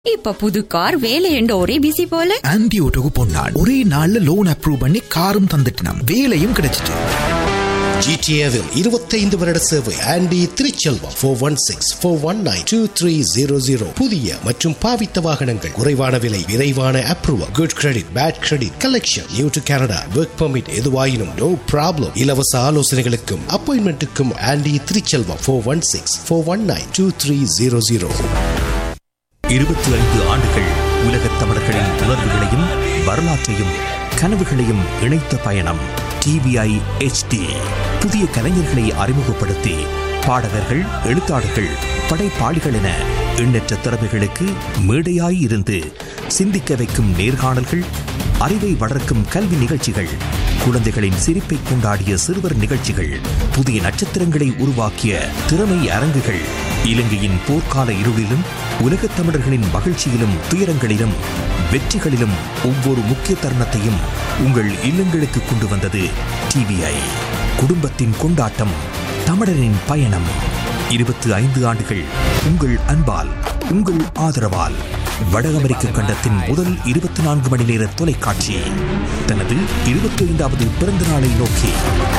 இப்ப புது கார் வேலை என்று ஒரே பிசி போல ஆன்டி ஓட்டோக்கு பொன்னாள் ஒரே நாள்ல லோன் அப்ரூவ் பண்ணி காரும் தந்துட்டினாம் வேலையும் கிடைச்சிட்டு ஜிடிஏவில் இருபத்தைந்து வருட சேவை Andy Thiruchelvam four one six four one nine two three zero zero புதிய மற்றும் பாவித்த வாகனங்கள் குறைவான விலை விரைவான approval good credit bad credit collection new to Canada work permit எதுவாயினும் நோ ப்ராப்ளம் இலவச ஆலோசனைகளுக்கும் அப்பாயின்மெண்ட்டுக்கும் Andy Thiruchelvam four one six four one nine two three zero zero இருபத்தி ஐந்து ஆண்டுகள் உலகத் தமிழர்களின் உணர்வுகளையும் வரலாற்றையும் கனவுகளையும் இணைத்த பயணம் டிவிஐ HD புதிய கலைஞர்களை அறிமுகப்படுத்தி பாடகர்கள் எழுத்தாளர்கள் படைப்பாளிகள் என எண்ணற்ற திறமைகளுக்கு மேடையாய் இருந்து சிந்திக்க வைக்கும் நேர்காணல்கள் அறிவை வளர்க்கும் கல்வி நிகழ்ச்சிகள் குழந்தைகளின் சிரிப்பை கொண்டாடிய சிறுவர் நிகழ்ச்சிகள் புதிய நட்சத்திரங்களை உருவாக்கிய திறமை அரங்குகள் இலங்கையின் போர்க்கால இருளிலும் உலகத் தமிழர்களின் மகிழ்ச்சியிலும் துயரங்களிலும் வெற்றிகளிலும் ஒவ்வொரு முக்கிய தருணத்தையும் உங்கள் இல்லங்களுக்கு கொண்டு வந்தது டிவிஐ குடும்பத்தின் கொண்டாட்டம் தமிழரின் பயணம் இருபத்தி ஐந்து ஆண்டுகள் உங்கள் அன்பால் உங்கள் ஆதரவால் வட அமெரிக்க கண்டத்தின் முதல் இருபத்தி நான்கு மணி நேர தொலைக்காட்சி தனது இருபத்தி ஐந்தாவது பிறந்த நாளை நோக்கி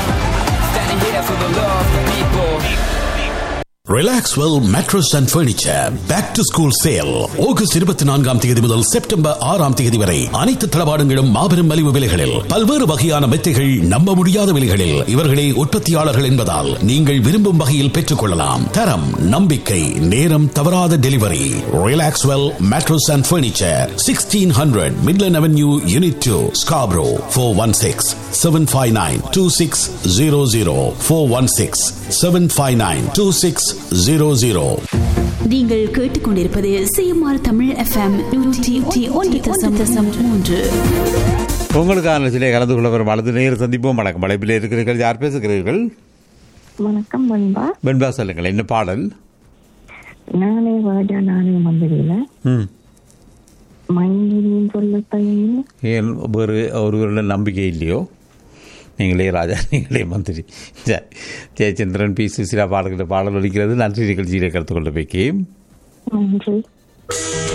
Relaxwell mattress and furniture back to school sale August இருபத்தி நான்காம் தேதி முதல் செப்டம்பர் ஆறாம் தேதி வரை அனைத்து தளபாடங்களும் மாபெரும் மலிவு விலைகளில் பல்வேறு வகையான மெத்தைகள் நம்ப முடியாத விலைகளில் இவர்களே உற்பத்தியாளர்கள் என்பதால் நீங்கள் விரும்பும் வகையில் பெற்றுக் கொள்ளலாம் தரம் நம்பிக்கை நேரம் தவறாத delivery Relaxwell mattress and furniture sixteen hundred Midland avenue unit two Scarborough four one six seven five nine two six zero zero four one six seven five nine two six zero zero நீங்கள் கேட்டுக்கொண்டிருப்பது CMR Tamil FM நூற்றி ஒன்று தசம் தசம் மூன்று உங்களுக்கான சிலை கலந்து கொள்ள வரும் வலது நேர் சந்திப்போம் வணக்கம் அழைப்பில் இருக்கிறீர்கள் யார் பேசுகிறீர்கள் வணக்கம் பண்பா வெண்பா சொல்லுங்கள் என்ன பாடல் நானே வாஜா நானே மந்திரியில ம் மந்திரின்னு சொல்ல பையன் ஏன் வேறு ஒருவருடைய நம்பிக்கை இல்லையோ நீங்களே ராஜா நீங்களே மந்திரி ஜெ- ஜெயச்சந்திரன் பி சுசிலா பாடல்கிற பாடல் ஒலிக்கிறது நன்றி நிகழ்ச்சியிலே கலந்து கொள்ள வைக்கேன் நன்றி